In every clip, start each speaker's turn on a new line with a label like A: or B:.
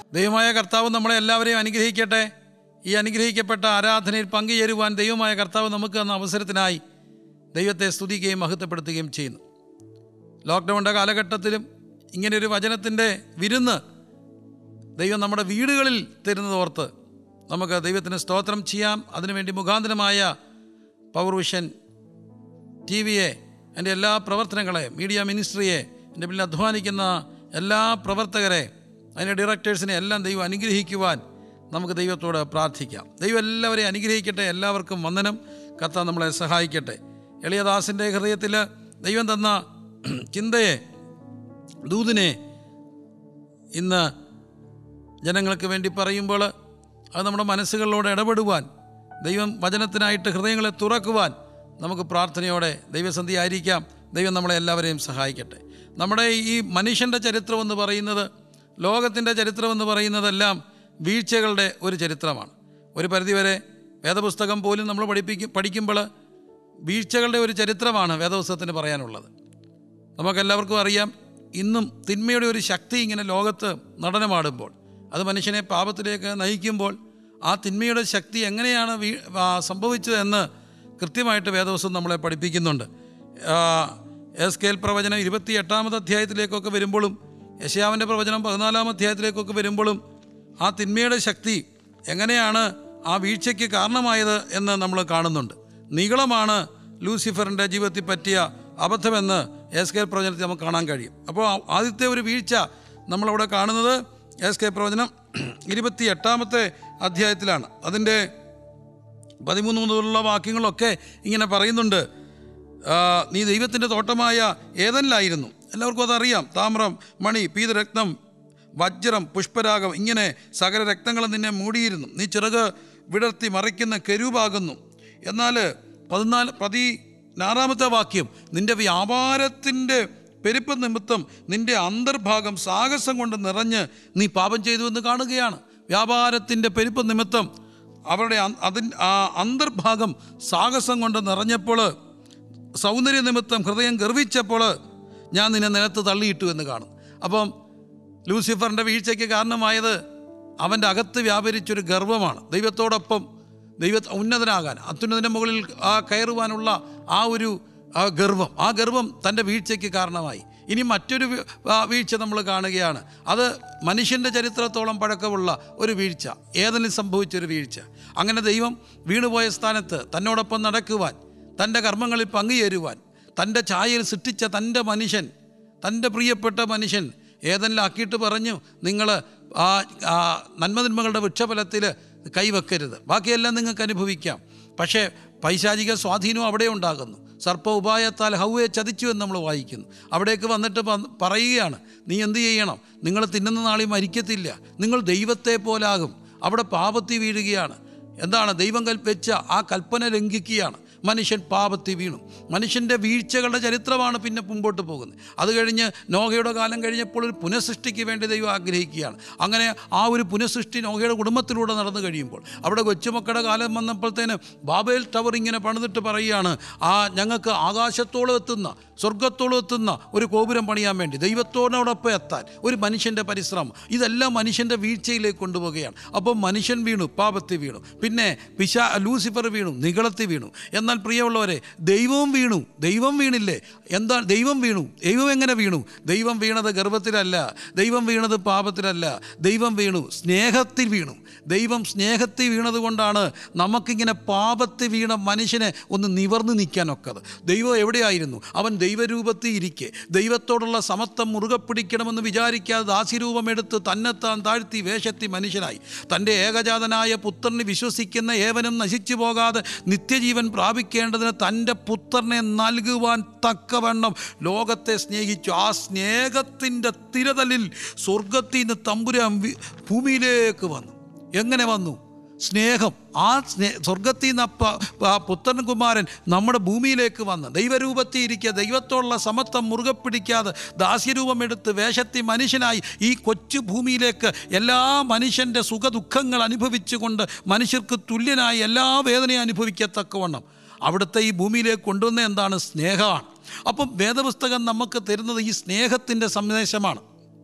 A: ദൈവമായ കർത്താവ് നമ്മളെ എല്ലാവരെയും അനുഗ്രഹിക്കട്ടെ ഈ അനുഗ്രഹിക്കപ്പെട്ട ആരാധനയിൽ പങ്കുചേരുവാൻ ദൈവമായ കർത്താവ് നമുക്ക് തന്ന അവസരത്തിനായി ദൈവത്തെ സ്തുതിക്കുകയും മഹത്വപ്പെടുത്തുകയും ചെയ്യുന്നു ലോക്ക്ഡൗണിൻ്റെ കാലഘട്ടത്തിലും ഇങ്ങനെയൊരു വചനത്തിൻ്റെ വിരുന്ന് ദൈവം നമ്മുടെ വീടുകളിൽ തരുന്നത് ഓർത്ത് നമുക്ക് ദൈവത്തിന് സ്തോത്രം ചെയ്യാം അതിനുവേണ്ടി മുഖാന്തരമായ പവർ വിഷൻ ടി വിയെ എൻ്റെ എല്ലാ പ്രവർത്തനങ്ങളെ മീഡിയ മിനിസ്ട്രിയെ എൻ്റെ പിന്നിൽ അധ്വാനിക്കുന്ന എല്ലാ പ്രവർത്തകരെ അതിൻ്റെ ഡയറക്ടേഴ്സിനെ എല്ലാം ദൈവം അനുഗ്രഹിക്കുവാൻ നമുക്ക് ദൈവത്തോട് പ്രാർത്ഥിക്കാം ദൈവം എല്ലാവരെയും അനുഗ്രഹിക്കട്ടെ എല്ലാവർക്കും വന്ദനം കർത്താവ് നമ്മളെ സഹായിക്കട്ടെ എളിയദാസിൻ്റെ ഹൃദയത്തിൽ ദൈവം തന്ന ചിന്തയെ ദൂതിനെ ഇന്ന് ജനങ്ങൾക്ക് വേണ്ടി പറയുമ്പോൾ അത് നമ്മുടെ മനസ്സുകളിലൂടെ ഇടപെടുവാൻ ദൈവം വചനത്തിനായിട്ട് ഹൃദയങ്ങളെ തുറക്കുവാൻ നമുക്ക് പ്രാർത്ഥനയോടെ ദൈവസന്ധി ആയിരിക്കാം ദൈവം നമ്മളെ എല്ലാവരെയും സഹായിക്കട്ടെ നമ്മുടെ ഈ മനുഷ്യൻ്റെ ചരിത്രം എന്ന് പറയുന്നത് ലോകത്തിൻ്റെ ചരിത്രം എന്ന് പറയുന്നതെല്ലാം വീഴ്ചകളുടെ ഒരു ചരിത്രമാണ് ഒരു പരിധിവരെ വേദപുസ്തകം പോലും നമ്മൾ പഠിപ്പിക്കും പഠിക്കുമ്പോൾ വീഴ്ചകളുടെ ഒരു ചരിത്രമാണ് വേദപുസ്തകത്തിന് പറയാനുള്ളത് നമുക്കെല്ലാവർക്കും അറിയാം ഇന്നും തിന്മയുടെ ഒരു ശക്തി ഇങ്ങനെ ലോകത്ത് നടനമാടുമ്പോൾ അത് മനുഷ്യനെ പാപത്തിലേക്ക് നയിക്കുമ്പോൾ ആ തിന്മയുടെ ശക്തി എങ്ങനെയാണ് വീ ആ, സംഭവിച്ചതെന്ന് കൃത്യമായിട്ട് വേദവസം നമ്മളെ പഠിപ്പിക്കുന്നുണ്ട് ആ, എസ് കെൽ പ്രവചനം ഇരുപത്തി എട്ടാമത് അധ്യായത്തിലേക്കൊക്കെ വരുമ്പോഴും യശയാവിൻ്റെ പ്രവചനം പതിനാലാം അധ്യായത്തിലേക്കൊക്കെ വരുമ്പോഴും ആ തിന്മയുടെ ശക്തി എങ്ങനെയാണ് ആ വീഴ്ചയ്ക്ക് കാരണമായത് എന്ന് നമ്മൾ കാണുന്നുണ്ട് നീളമാണ് ലൂസിഫറിൻ്റെ ജീവിതത്തിൽ പറ്റിയ അബദ്ധമെന്ന് എസ് കെ പ്രവചനത്തിൽ നമുക്ക് കാണാൻ കഴിയും അപ്പോൾ ആ- ആദ്യത്തെ ഒരു വീഴ്ച നമ്മളവിടെ കാണുന്നത് എസ് കെ പ്രവചനം ഇരുപത്തി എട്ടാമത്തെ അധ്യായത്തിലാണ് അതിൻ്റെ പതിമൂന്ന് മുതലുള്ള വാക്യങ്ങളൊക്കെ ഇങ്ങനെ പറയുന്നുണ്ട് ആ, നീ ദൈവത്തിൻ്റെ തോട്ടമായ ഏതനിലായിരുന്നു എല്ലാവർക്കും അതറിയാം താമ്രം മണി പീതരക്തം വജ്രം പുഷ്പരാഗം ഇങ്ങനെ സകല രക്തങ്ങളും നിന്നെ മൂടിയിരുന്നു നീ ചിറക് വിടർത്തി മറയ്ക്കുന്ന കെരൂപാകുന്നു എന്നാൽ പതിനാല് പതിനാറാമത്തെ വാക്യം നിന്റെ വ്യാപാരത്തിൻ്റെ പെരുപ്പ് നിമിത്തം നിന്റെ അന്തർഭാഗം സാഹസം കൊണ്ട് നിറഞ്ഞ് നീ പാപം ചെയ്തു എന്ന് കാണുകയാണ് വ്യാപാരത്തിൻ്റെ പെരുപ്പ് നിമിത്തം അവരുടെ അ- അതിൻ ആ അന്തർഭാഗം സാഹസം കൊണ്ട് നിറഞ്ഞപ്പോൾ സൗന്ദര്യ നിമിത്തം ഹൃദയം ഗർവിച്ചപ്പോൾ ഞാൻ നിന്നെ നിലത്ത് തള്ളിയിട്ടു എന്ന് കാണും അപ്പം ലൂസിഫറിൻ്റെ വീഴ്ചയ്ക്ക് കാരണമായത് അവൻ്റെ അകത്ത് വ്യാപരിച്ചൊരു ഗർവമാണ് ദൈവത്തോടൊപ്പം ദൈവ ഉന്നതനാകാൻ അത്യുന്നതിൻ്റെ മുകളിൽ ആ കയറുവാനുള്ള ആ ഒരു ആ ഗർവം ആ ഗർവം തൻ്റെ വീഴ്ചയ്ക്ക് കാരണമായി ഇനി മറ്റൊരു വി- ആ വീഴ്ച നമ്മൾ കാണുകയാണ് അത് മനുഷ്യൻ്റെ ചരിത്രത്തോളം പഴക്കമുള്ള ഒരു വീഴ്ച ഏതെങ്കിലും സംഭവിച്ചൊരു വീഴ്ച അങ്ങനെ ദൈവം വീണുപോയ സ്ഥാനത്ത് തന്നോടൊപ്പം നടക്കുവാൻ തൻ്റെ കർമ്മങ്ങളിൽ പങ്കുചേരുവാൻ തൻ്റെ ഛായയിൽ സൃഷ്ടിച്ച തൻ്റെ മനുഷ്യൻ തൻ്റെ പ്രിയപ്പെട്ട മനുഷ്യൻ ഏതെല്ലാം ആക്കിയിട്ട് പറഞ്ഞു നിങ്ങൾ ആ ആ നന്മതിന്മകളുടെ വൃക്ഷഫലത്തിൽ കൈവെക്കരുത് ബാക്കിയെല്ലാം നിങ്ങൾക്ക് അനുഭവിക്കാം പക്ഷേ പൈശാചിക സ്വാധീനം അവിടെ ഉണ്ടാകുന്നു സർപ്പ ഉപായത്താൽ ഹൗവയെ ചതിച്ചു എന്ന് നമ്മൾ വായിക്കുന്നു അവിടേക്ക് വന്നിട്ട് പ- പറയുകയാണ് നീ എന്ത് ചെയ്യണം നിങ്ങൾ തിന്നുന്ന നാളിൽ മരിക്കത്തില്ല നിങ്ങൾ ദൈവത്തെ പോലാകും അവിടെ പാപത്തി വീഴുകയാണ് എന്താണ് ദൈവം കൽപ്പിച്ച ആ കൽപ്പന ലംഘിക്കുകയാണ് മനുഷ്യൻ പാപത്തിൽ വീണു മനുഷ്യൻ്റെ വീഴ്ചകളുടെ ചരിത്രമാണ് പിന്നെ മുമ്പോട്ട് പോകുന്നത് അത് കഴിഞ്ഞ് നോഹയുടെ കാലം കഴിഞ്ഞപ്പോൾ ഒരു പുനഃസൃഷ്ടിക്ക് വേണ്ടി ദൈവം ആഗ്രഹിക്കുകയാണ് അങ്ങനെ ആ ഒരു പുനഃസൃഷ്ടി നോഹയുടെ കുടുംബത്തിലൂടെ നടന്നു കഴിയുമ്പോൾ അവിടെ കൊച്ചുമക്കളുടെ കാലം വന്നപ്പോഴത്തേന് ബാബേൽ ടവർ ഇങ്ങനെ പണിതിട്ട് പറയുകയാണ് ആ ഞങ്ങൾക്ക് ആകാശത്തോളം എത്തുന്ന സ്വർഗത്തോളം എത്തുന്ന ഒരു ഗോപുരം പണിയാൻ വേണ്ടി ദൈവത്തോടൊപ്പം എത്താൻ ഒരു മനുഷ്യൻ്റെ പരിശ്രമം ഇതെല്ലാം മനുഷ്യൻ്റെ വീഴ്ചയിലേക്ക് കൊണ്ടുപോവുകയാണ് അപ്പോൾ മനുഷ്യൻ വീണു പാപത്തിൽ വീണു പിന്നെ പിശാ ലൂസിഫർ വീണു നികളത്തിൽ വീണു എന്നാൽ പ്രിയമുള്ളവരെ ദൈവവും വീണു ദൈവം വീണില്ലേ എന്താ ദൈവം വീണു ദൈവം എങ്ങനെ വീണു ദൈവം വീണത് ഗർഭത്തിലല്ല ദൈവം വീണത് പാപത്തിലല്ല ദൈവം വീണു സ്നേഹത്തിൽ വീണു ദൈവം സ്നേഹത്തിൽ വീണത് കൊണ്ടാണ് നമുക്കിങ്ങനെ പാപത്തിൽ വീണ മനുഷ്യനെ ഒന്ന് നിവർന്നു നിൽക്കാനൊക്കത് ദൈവം എവിടെയായിരുന്നു അവൻ ദൈവരൂപത്തിൽ ഇരിക്കെ ദൈവത്തോടുള്ള സമത്വം മുറുകെ പിടിക്കണമെന്ന് വിചാരിക്കാതെ ദാസ്യരൂപമെടുത്ത് തന്നെത്താൻ താഴ്ത്തി വേഷത്തി മനുഷ്യനായി തൻ്റെ ഏകജാതനായ പുത്രന് വിശ്വസിക്കുന്ന ഏവനും നശിച്ചു പോകാതെ നിത്യജീവൻ പ്രാപിക്കേണ്ടതിന് തൻ്റെ പുത്രനെ നൽകുവാൻ തക്കവണ്ണം ലോകത്തെ സ്നേഹിച്ചു ആ സ്നേഹത്തിൻ്റെ തിരതലിൽ സ്വർഗത്തിൽ നിന്ന് തമ്പുരാൻ വി- ഭൂമിയിലേക്ക് വന്നു എങ്ങനെ വന്നു സ്നേഹം ആ സ്നേ സ്വർഗത്തിൽ നിന്ന് അപ്പ ആ പുത്രൻ കുമാരൻ നമ്മുടെ ഭൂമിയിലേക്ക് വന്ന് ദൈവരൂപത്തിൽ ഇരിക്കുക ദൈവത്തോടുള്ള സമത്വം മുറുകെ പിടിക്കാതെ ദാസ്യരൂപമെടുത്ത് വേഷത്തിൽ മനുഷ്യനായി ഈ കൊച്ചു ഭൂമിയിലേക്ക് എല്ലാ മനുഷ്യൻ്റെ സുഖദുഃഖങ്ങൾ അനുഭവിച്ചുകൊണ്ട് മനുഷ്യർക്ക് തുല്യനായി എല്ലാ വേദനയും അനുഭവിക്കത്തക്കവണ്ണം അവിടുത്തെ ഈ ഭൂമിയിലേക്ക് കൊണ്ടുവന്ന എന്താണ് സ്നേഹമാണ് അപ്പം വേദപുസ്തകം നമുക്ക് തരുന്നത് ഈ സ്നേഹത്തിൻ്റെ സന്ദേശമാണ്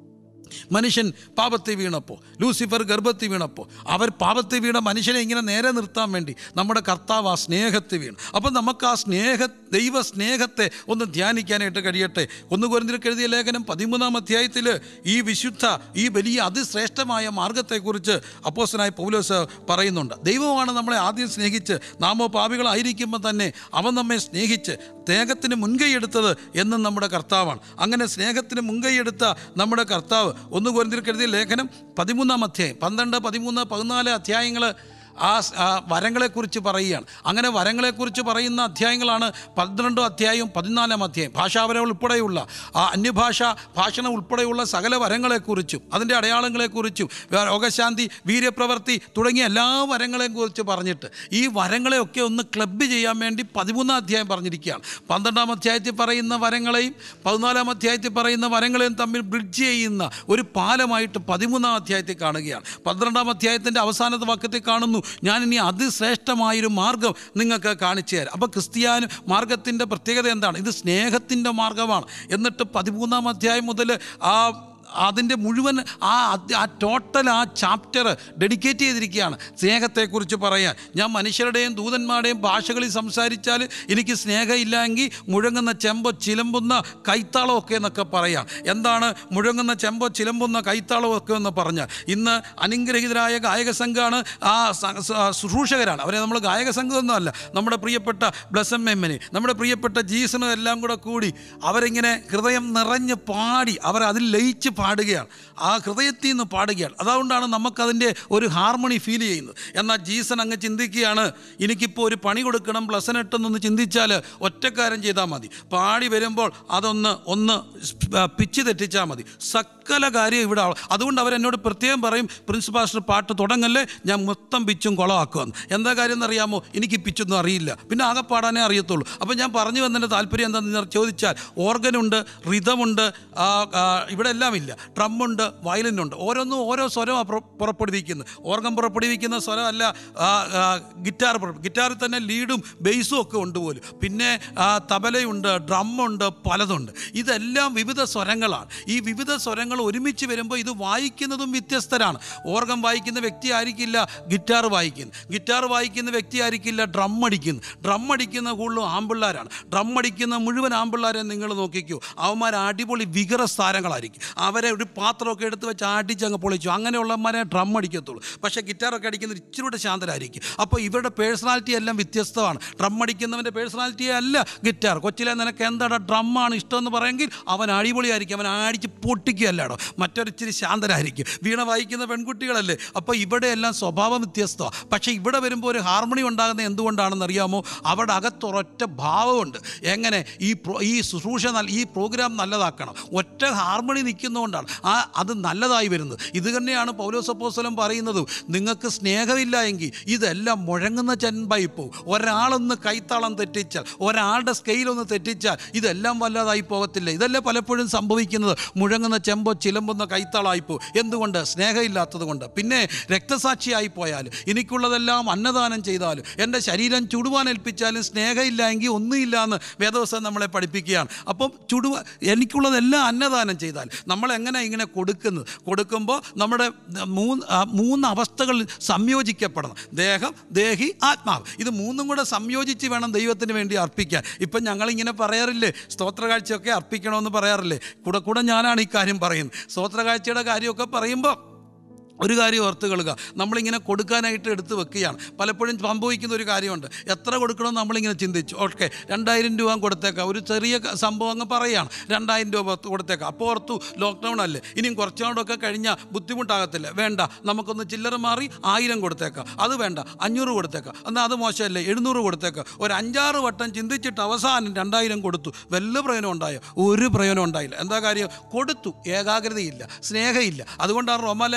A: മനുഷ്യൻ പാപത്തിൽ വീണപ്പോൾ ലൂസിഫർ ഗർഭത്തിൽ വീണപ്പോൾ അവർ പാപത്തിൽ വീണ മനുഷ്യനെ ഇങ്ങനെ നേരെ നിർത്താൻ വേണ്ടി നമ്മുടെ കർത്താവ് ആ സ്നേഹത്തിൽ വീണു അപ്പം നമുക്ക് ആ സ്നേഹ ദൈവ സ്നേഹത്തെ ഒന്ന് ധ്യാനിക്കാനായിട്ട് കഴിയട്ടെ ഒന്ന് കുറിഞ്ഞിട്ട് എഴുതിയ ലേഖനം പതിമൂന്നാം അധ്യായത്തിൽ ഈ വിശുദ്ധ ഈ വലിയ അതിശ്രേഷ്ഠമായ മാർഗത്തെക്കുറിച്ച് അപ്പോസ്റ്റനായ പൗലോസ് പറയുന്നുണ്ട് ദൈവമാണ് നമ്മളെ ആദ്യം സ്നേഹിച്ച് നാമോ പാപികളായിരിക്കുമ്പോൾ തന്നെ അവൻ നമ്മെ സ്നേഹിച്ച് സ്നേഹത്തിന് മുൻകൈ എടുത്തത് എന്നും നമ്മുടെ കർത്താവാണ് അങ്ങനെ സ്നേഹത്തിന് മുൻകൈ എടുത്ത നമ്മുടെ കർത്താവ് ഒന്ന് കുറിഞ്ഞിട്ട് ലേഖനം പതിമൂന്നാം അധ്യായം പന്ത്രണ്ട് പതിമൂന്ന് പതിനാല് അധ്യായങ്ങൾ ആ സ്- ആ വരങ്ങളെക്കുറിച്ച് പറയുകയാണ് അങ്ങനെ വരങ്ങളെക്കുറിച്ച് പറയുന്ന അധ്യായങ്ങളാണ് പന്ത്രണ്ടോ അധ്യായവും പതിനാലാം അധ്യായം ഭാഷാപരം ഉൾപ്പെടെയുള്ള ആ അന്യഭാഷ ഭാഷണം ഉൾപ്പെടെയുള്ള സകല വരങ്ങളെക്കുറിച്ചും അതിൻ്റെ അടയാളങ്ങളെക്കുറിച്ചും വേ- രോഗശാന്തി വീര്യപ്രവൃത്തി തുടങ്ങിയ എല്ലാ വരങ്ങളെയും കുറിച്ച് പറഞ്ഞിട്ട് ഈ വരങ്ങളെയൊക്കെ ഒന്ന് ക്ലബ്ബ് ചെയ്യാൻ വേണ്ടി പതിമൂന്നാം അധ്യായം പറഞ്ഞിരിക്കുകയാണ് പന്ത്രണ്ടാം അധ്യായത്തിൽ പറയുന്ന വരങ്ങളെയും പതിനാലാം അധ്യായത്തിൽ പറയുന്ന വരങ്ങളെയും തമ്മിൽ ബ്രിഡ്ജ് ചെയ്യുന്ന ഒരു പാലമായിട്ട് പതിമൂന്നാം അധ്യായത്തിൽ കാണുകയാണ് പന്ത്രണ്ടാം അധ്യായത്തിൻ്റെ അവസാനത്തെ വാക്യത്തിൽ കാണുന്നു ഞാൻ ഇനി അതിശ്രേഷ്ഠമായൊരു മാർഗം നിങ്ങൾക്ക് കാണിച്ചു തരാം അപ്പോൾ ക്രിസ്ത്യാനി മാർഗത്തിൻ്റെ പ്രത്യേകത എന്താണ് ഇത് സ്നേഹത്തിൻ്റെ മാർഗമാണ് എന്നിട്ട് പതിമൂന്നാം അധ്യായം മുതൽ ആ അതിൻ്റെ മുഴുവൻ ആ അധ്യ- ആ ടോട്ടൽ ആ ചാപ്റ്റർ ഡെഡിക്കേറ്റ് ചെയ്തിരിക്കുകയാണ് സ്നേഹത്തെക്കുറിച്ച് പറയാൻ ഞാൻ മനുഷ്യരുടെയും ദൂതന്മാരുടെയും ഭാഷകളിൽ സംസാരിച്ചാൽ എനിക്ക് സ്നേഹമില്ല എങ്കിൽ മുഴങ്ങുന്ന ചെമ്പോ ചിലമ്പുന്ന കൈത്താളമൊക്കെ എന്നൊക്കെ പറയാം എന്താണ് മുഴങ്ങുന്ന ചെമ്പോ ചിലമ്പുന്ന കൈത്താളമൊക്കെ എന്ന് പറഞ്ഞാൽ ഇന്ന് അനുഗ്രഹീതരായ ഗായക സംഘമാണ് ആ സ- സ- ശുശ്രൂഷകരാണ് അവരെ നമ്മൾ ഗായക സംഘമൊന്നുമല്ല നമ്മുടെ പ്രിയപ്പെട്ട ബ്ലസം മെമ്മനി നമ്മുടെ പ്രിയപ്പെട്ട ജീസനും എല്ലാം കൂടെ കൂടി അവരിങ്ങനെ ഹൃദയം നിറഞ്ഞ് പാടി അവർ അതിൽ ലയിച്ച് പാടുകയാണ് ആ ഹൃദയത്തിൽ നിന്ന് പാടുകയാണ് അതുകൊണ്ടാണ് നമുക്കതിൻ്റെ ഒരു ഹാർമണി ഫീൽ ചെയ്യുന്നത് എന്നാൽ ജീസൻ അങ്ങ് ചിന്തിക്കുകയാണ് എനിക്കിപ്പോൾ ഒരു പണി കൊടുക്കണം പ്ലസൻ ഇട്ടെന്നൊന്ന് ചിന്തിച്ചാൽ ഒറ്റക്കാരം ചെയ്താൽ മതി പാടി വരുമ്പോൾ അതൊന്ന് ഒന്ന് പിച്ച് തെറ്റിച്ചാൽ മതി സകല കാര്യം ഇവിടെ ആവും. അതുകൊണ്ട് അവരെന്നോട് പ്രത്യേകം പറയും പ്രിൻസിപ്പാസ്റ്റർ പാട്ട് തുടങ്ങല്ലേ ഞാൻ മൊത്തം പിച്ചും കുളമാക്കുമെന്ന് എന്താ കാര്യം എന്നറിയാമോ എനിക്ക് പിച്ചൊന്നും അറിയില്ല പിന്നെ ആകെ പാടാനേ അറിയത്തുള്ളൂ അപ്പോൾ ഞാൻ പറഞ്ഞു വന്നതിൻ്റെ താല്പര്യം എന്താണെന്ന് ചോദിച്ചാൽ ഓർഗനുണ്ട് റിതമുണ്ട് ആ, ആ, ഇവിടെ എല്ലാം ഇല്ല ഡ്രമ്മുണ്ട് വയലിനുണ്ട് ഓരോന്നും ഓരോ സ്വരമാണ് പുറ- പുറപ്പെടുവിക്കുന്നത് ഓർഗൻ പുറപ്പെടുവിക്കുന്ന സ്വരമല്ല ആ, ആ, ഗിറ്റാർ പുറ- ഗിറ്റാറിൽ തന്നെ ലീഡും ബേസും ഒക്കെ ഉണ്ട് പോലും പിന്നെ ആ, തബലയുണ്ട് ഡ്രമ്മുണ്ട് പലതുണ്ട് ഇതെല്ലാം വിവിധ സ്വരങ്ങളാണ് ഈ വിവിധ സ്വരങ്ങൾ ഒരുമിച്ച് വരുമ്പോൾ ഇത് വായിക്കുന്നതും വ്യത്യസ്തരാണ് ഓർഗൻ വായിക്കുന്ന വ്യക്തി ആയിരിക്കില്ല ഗിറ്റാർ വായിക്കുന്നത് ഗിറ്റാർ വായിക്കുന്ന വ്യക്തി ആയിരിക്കില്ല ഡ്രം അടിക്കുന്നത് ഡ്രം അടിക്കുന്ന കൂടുതലും ആമ്പിള്ളാരാണ് ഡ്രം അടിക്കുന്ന മുഴുവൻ ആമ്പിള്ളാരെ നിങ്ങൾ നോക്കിക്കോ അവന്മാർ അടിപൊളി വികരസ്ഥാനങ്ങളായിരിക്കും അവരെ ഒരു പാത്രമൊക്കെ എടുത്ത് വെച്ച് അടിച്ചങ്ങ് പൊളിച്ചു അങ്ങനെയുള്ളവന്മാരെ ഡ്രം അടിക്കത്തുള്ളൂ പക്ഷേ ഗിറ്റാറൊക്കെ അടിക്കുന്നത് ഇച്ചിരി കൂടെ ശാന്തരായിരിക്കും അപ്പോൾ ഇവരുടെ പേഴ്സണാലിറ്റി എല്ലാം വ്യത്യസ്തമാണ് ഡ്രം അടിക്കുന്നവൻ്റെ പേഴ്സണാലിറ്റി അല്ല ഗിറ്റാർ കൊച്ചിലെ നിനക്ക് എന്താണ് ഡ്രമ്മാണ് ഇഷ്ടമെന്ന് പറയുമെങ്കിൽ അവൻ അടിപൊളിയായിരിക്കും അവൻ അടിച്ച് പൊട്ടിക്കുകയല്ലാടോ മറ്റൊരിച്ചിരി ശാന്തരായിരിക്കും വീണ വായിക്കുന്ന പെൺകുട്ടികളല്ലേ അപ്പോൾ ഇവിടെ എല്ലാം സ്വഭാവം വ്യത്യസ്തമാണ് പക്ഷേ ഇവിടെ വരുമ്പോൾ ഒരു ഹാർമണി ഉണ്ടാകുന്ന എന്തുകൊണ്ടാണെന്ന് അറിയാമോ അവിടെ അകത്തൊരൊറ്റ ഭാവമുണ്ട് എങ്ങനെ ഈ പ്രോ ഈ ശുശ്രൂഷ നല്ല ഈ പ്രോഗ്രാം നല്ലതാക്കണം ഒറ്റ ഹാർമണി നിൽക്കുന്നതുകൊണ്ടാണ് ആ അത് നല്ലതായി വരുന്നത് ഇത് തന്നെയാണ് പൗലോസപ്പോസ്വലം പറയുന്നത് നിങ്ങൾക്ക് സ്നേഹമില്ല എങ്കിൽ ഇതെല്ലാം മുഴങ്ങുന്ന ചെൻപായി പോകും ഒരാളൊന്ന് കൈത്താളം തെറ്റിച്ചാൽ ഒരാളുടെ സ്കെയിലൊന്ന് തെറ്റിച്ചാൽ ഇതെല്ലാം വല്ലാതായി പോകത്തില്ല ഇതല്ലേ പലപ്പോഴും സംഭവിക്കുന്നത് മുഴങ്ങുന്ന ചെമ്പോ ചിലമ്പുന്ന കൈത്താളായി പോകും എന്തുകൊണ്ട് സ്നേഹമില്ലാത്തത് കൊണ്ട് പിന്നെ രക്തസാക്ഷിയായി പോയാൽ എനിക്കുള്ളതെല്ലാം അന്നദാനം ചെയ്താലും എൻ്റെ ശരീരം ചുടുവാൻ ഏൽപ്പിച്ചാലും സ്നേഹമില്ല എങ്കിൽ ഒന്നുമില്ല എന്ന് വേദവസം നമ്മളെ പഠിപ്പിക്കുകയാണ് അപ്പം ചുടുവ എനിക്കുള്ളതെല്ലാം അന്നദാനം ചെയ്താൽ നമ്മൾ എങ്ങനെ ഇങ്ങനെ കൊടുക്കുന്നത് കൊടുക്കുമ്പോൾ നമ്മുടെ മൂന്ന് ആ മൂന്ന് അവസ്ഥകൾ സംയോജിക്കപ്പെടണം ദേഹം ദേഹി ആത്മാവ് ഇത് മൂന്നും കൂടെ സംയോജിച്ച് വേണം ദൈവത്തിന് വേണ്ടി അർപ്പിക്കാൻ ഇപ്പം ഞങ്ങളിങ്ങനെ പറയാറില്ലേ സ്തോത്രകാഴ്ചയൊക്കെ അർപ്പിക്കണമെന്ന് പറയാറില്ലേ കൂടെ കൂടെ ഞാനാണ് ഈ കാര്യം പറയുന്നത് സ്തോത്രകാഴ്ചയുടെ കാര്യമൊക്കെ പറയുമ്പോൾ ഒരു കാര്യം ഓർത്ത് കൊള്ളുക നമ്മളിങ്ങനെ കൊടുക്കാനായിട്ട് എടുത്ത് വെക്കുകയാണ് പലപ്പോഴും സംഭവിക്കുന്ന ഒരു കാര്യമുണ്ട് എത്ര കൊടുക്കണമെന്ന് നമ്മളിങ്ങനെ ചിന്തിച്ചു ഓക്കെ രണ്ടായിരം രൂപ കൊടുത്തേക്കാം ഒരു ചെറിയ ക- സംഭവം അങ്ങ് പറയുകയാണ് രണ്ടായിരം രൂപ പത്ത് കൊടുത്തേക്കാം അപ്പോൾ ഓർത്തു ലോക്ക്ഡൗൺ അല്ലേ ഇനിയും കുറച്ചുകൂടൊക്കെ കഴിഞ്ഞാൽ ബുദ്ധിമുട്ടാകത്തില്ല വേണ്ട നമുക്കൊന്ന് ചില്ലറ മാറി ആയിരം കൊടുത്തേക്കാം അത് വേണ്ട അഞ്ഞൂറ് കൊടുത്തേക്കാം എന്നാൽ അത് മോശമല്ലേ എഴുന്നൂറ് കൊടുത്തേക്കാം ഒരു അഞ്ചാറ് വട്ടം ചിന്തിച്ചിട്ട് അവസാനം രണ്ടായിരം കൊടുത്തു വല്ല പ്രയോജനം ഉണ്ടായോ ഒരു പ്രയോജനം ഉണ്ടായില്ല എന്താ കാര്യം കൊടുത്തു ഏകാഗ്രതയില്ല സ്നേഹമില്ല അതുകൊണ്ടാണ് റോമാലേഖനത്തിൽ പറയുന്നത്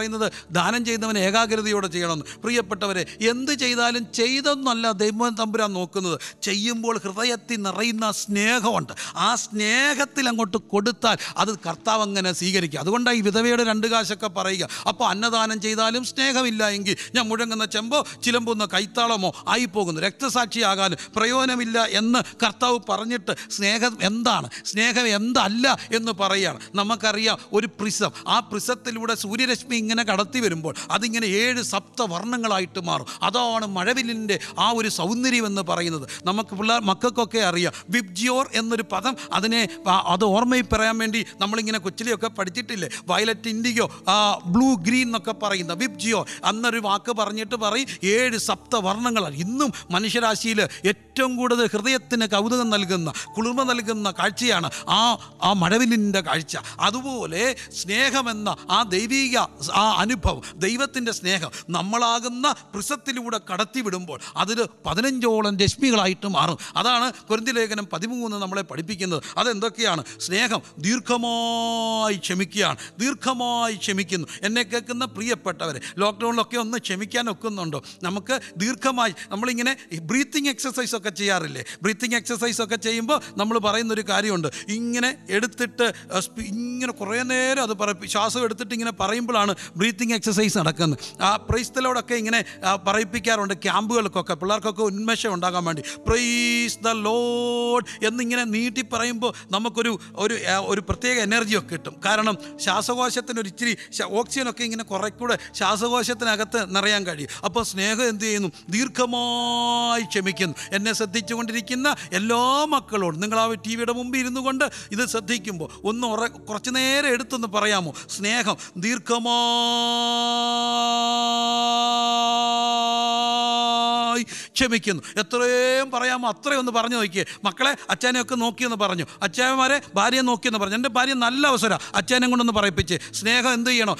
A: പറയുന്നത് ദാനം ചെയ്യുന്നവൻ ഏകാഗ്രതയോടെ ചെയ്യണമെന്ന് പ്രിയപ്പെട്ടവരെ എന്ത് ചെയ്താലും ചെയ്തെന്നല്ല ദൈവം തമ്പുരാൻ നോക്കുന്നത് ചെയ്യുമ്പോൾ ഹൃദയത്തിൽ നിറയുന്ന സ്നേഹമുണ്ട് ആ സ്നേഹത്തിൽ അങ്ങോട്ട് കൊടുത്താൽ അത് കർത്താവ് അങ്ങനെ സ്വീകരിക്കുക അതുകൊണ്ടാണ് ഈ വിധവയുടെ രണ്ട് കാശൊക്കെ പറയുക അപ്പോൾ അന്നദാനം ചെയ്താലും സ്നേഹമില്ല എങ്കിൽ ഞാൻ മുഴങ്ങുന്ന ചെമ്പോ ചിലമ്പുന്ന കൈത്താളമോ ആയിപ്പോകുന്നു രക്തസാക്ഷിയാകാനും പ്രയോജനമില്ല എന്ന് കർത്താവ് പറഞ്ഞിട്ട് സ്നേഹം എന്താണ് സ്നേഹം എന്തല്ല എന്ന് പറയുകയാണ് നമുക്കറിയാം ഒരു പ്രിസം ആ പ്രിസത്തിലൂടെ സൂര്യരശ്മി ഇങ്ങനെ കടത്തി വരുമ്പോൾ അതിങ്ങനെ ഏഴ് സപ്തവർണ്ണങ്ങളായിട്ട് മാറും അതാണ് മഴവില്ലിൻ്റെ ആ ഒരു സൗന്ദര്യം എന്ന് പറയുന്നത് നമുക്ക് പിള്ളേർ മക്കൾക്കൊക്കെ അറിയാം വിബ്ജിയോർ എന്നൊരു പദം അതിനെ ആ- അത് ഓർമ്മയിൽ പറയാൻ വേണ്ടി നമ്മളിങ്ങനെ കൊച്ചിലെയൊക്കെ പഠിച്ചിട്ടില്ലേ വയലറ്റ് ഇൻഡിഗോ ബ്ലൂ ഗ്രീൻ എന്നൊക്കെ പറയുന്ന വിബ്ജിയോ അന്നൊരു വാക്ക് പറഞ്ഞിട്ട് പറയും ഏഴ് സപ്തവർണ്ണങ്ങളാണ് ഇന്നും മനുഷ്യരാശിയിൽ ഏറ്റവും കൂടുതൽ ഹൃദയത്തിന് കൗതുകം നൽകുന്ന കുളിർമ നൽകുന്ന കാഴ്ചയാണ് ആ ആ മഴവില്ലിൻ്റെ കാഴ്ച അതുപോലെ സ്നേഹമെന്ന ആ ദൈവിക ആ അനുഭവം ദൈവത്തിൻ്റെ സ്നേഹം നമ്മളാകുന്ന പ്രിസത്തിലൂടെ കടത്തിവിടുമ്പോൾ അതിൽ പതിനഞ്ചോളം രശ്മികളായിട്ട് മാറും അതാണ് കുരുന്തി ലേഖനം പതിമൂന്ന് നമ്മളെ പഠിപ്പിക്കുന്നത് അതെന്തൊക്കെയാണ് സ്നേഹം ദീർഘമായി ക്ഷമിക്കുകയാണ് ദീർഘമായി ക്ഷമിക്കുന്നു എന്നെ കേൾക്കുന്ന പ്രിയപ്പെട്ടവരെ ലോക്ക്ഡൗണിലൊക്കെ ഒന്ന് ക്ഷമിക്കാൻ ഒക്കുന്നുണ്ടോ നമുക്ക് ദീർഘമായി നമ്മളിങ്ങനെ ബ്രീത്തിങ് എക്സസൈസ് ഒക്കെ ചെയ്യാറില്ലേ ബ്രീത്തിങ് എക്സസൈസ് ഒക്കെ ചെയ്യുമ്പോൾ നമ്മൾ പറയുന്നൊരു കാര്യമുണ്ട് ഇങ്ങനെ എടുത്തിട്ട് ആ, സ്പി- ഇങ്ങനെ കുറേ നേരം അത് പറ ശ്വാസം എടുത്തിട്ട് ഇങ്ങനെ പറയുമ്പോഴാണ് ബ്രീത്തിങ് എക്സസൈസ് നടക്കുന്നത് ആ പ്രൈസ്തലോടൊക്കെ ഇങ്ങനെ ആ, പറയിപ്പിക്കാറുണ്ട് ക്യാമ്പുകൾക്കൊക്കെ പിള്ളേർക്കൊക്കെ ഉന്മേഷം ഉണ്ടാകാൻ വേണ്ടി പ്രൈസ് ദ ലോഡ് എന്നിങ്ങനെ നീട്ടി പറയുമ്പോൾ നമുക്കൊരു ഒരു ആ, ഒരു പ്രത്യേക എനർജിയൊക്കെ കിട്ടും കാരണം ശ്വാസകോശത്തിന് ഒരു ഇച്ചിരി ശ- ഓക്സിജനൊക്കെ ഇങ്ങനെ കുറെ കൂടെ ശ്വാസകോശത്തിനകത്ത് നിറയാൻ കഴിയും അപ്പോൾ സ്നേഹം എന്ത് ചെയ്യുന്നു ദീർഘമായി ക്ഷമിക്കുന്നു എന്നെ ശ്രദ്ധിച്ചുകൊണ്ടിരിക്കുന്ന എല്ലാ മക്കളോടും നിങ്ങൾ ആ ടി വിയുടെ മുമ്പിൽ ഇരുന്നു കൊണ്ട് ഇത് ശ്രദ്ധിക്കുമ്പോൾ ഒന്ന് ഉറ കുറച്ച് നേരം എടുത്തൊന്ന് പറയാമോ സ്നേഹം ദീർഘമായി ക്ഷമിക്കുന്നു എത്രയും പറയാമോ അത്രയും ഒന്ന് പറഞ്ഞു നോക്കിയേ മക്കളെ അച്ഛനെയൊക്കെ നോക്കിയെന്ന് പറഞ്ഞു അച്ഛന്മാരെ ഭാര്യയെ നോക്കിയെന്ന് പറഞ്ഞു എൻ്റെ ഭാര്യ നല്ല അവസരം അച്ഛനെ കൊണ്ടൊന്ന് പറയിപ്പിച്ച് സ്നേഹം എന്ത് ചെയ്യണോ